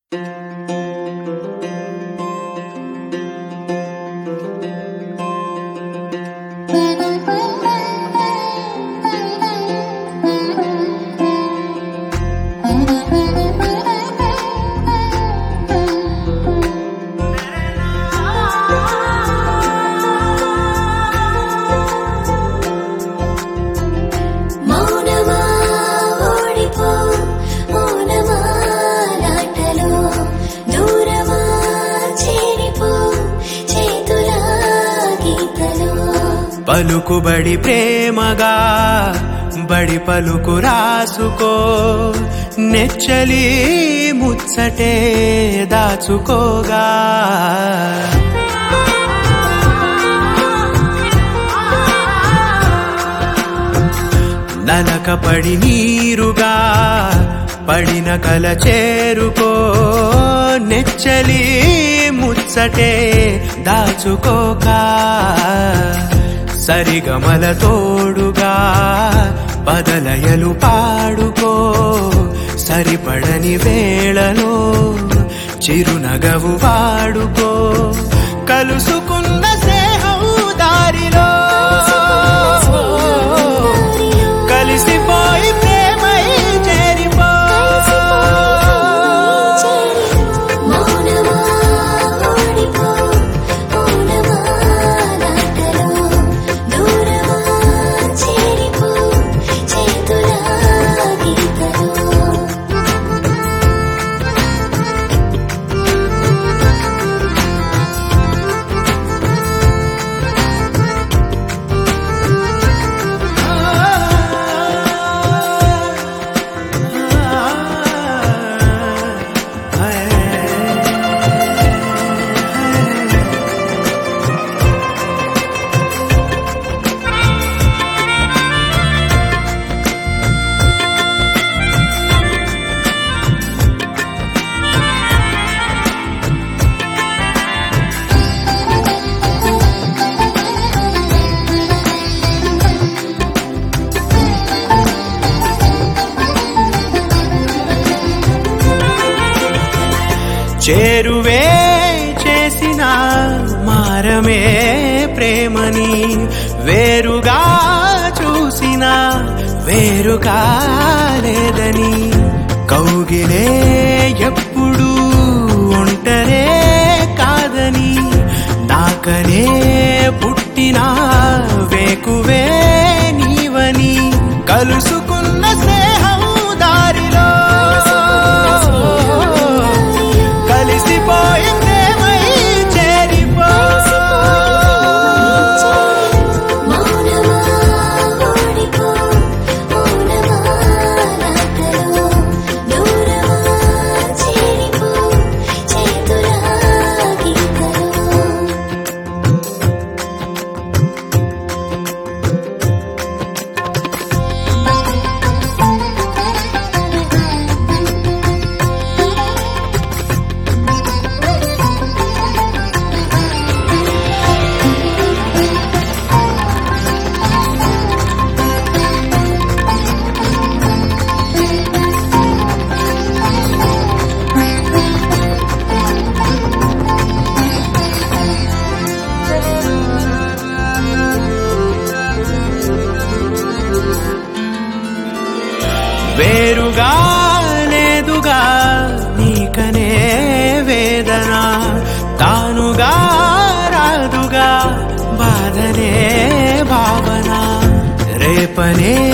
మౌనమా ఓడిపో మౌనమా నాటలో దూరమా చేరిపో చేతుల గీతలో పలుకుబడి ప్రేమగా బడి పలుకు రాసుకో నెచ్చలి ముచ్చటే దాచుకోగా నలకపడి నీరుగా పడిన కల చేరుకో నెచ్చలి ముచ్చటే దాచుకోక సరిగమల తోడుగా బదలయలు పాడుకో సరిపడని వేళలో చిరునగవు వాడుకో కలుసుకున్న స్నేహం దారిలో కలిసిపోయి ప్రేమై చేరిపో మౌనమా ఓడిపో మౌనమా నాటలో దూరమా చేరిపో చేతుల గీతలో చేరువే చేసిన మారమే ప్రేమని వేరుగా చూసిన వేరుగా లేదని కౌగిలే ఎప్పుడు ఒంటరే కాదని నాకనే పుట్టిన వేకువే నీవని కలుసుకున్న స్నేహం దారిలో కలిసిపోయి ప్రేమై చేరిపో మౌనమా ఓడిపో మౌనమా నాటలో దూరమా చేరిపో చేతుల గీతలో వేరుగా లేదుగా నీకనే వేదన తానుగా రాదుగా బాధనే భావన రేపనే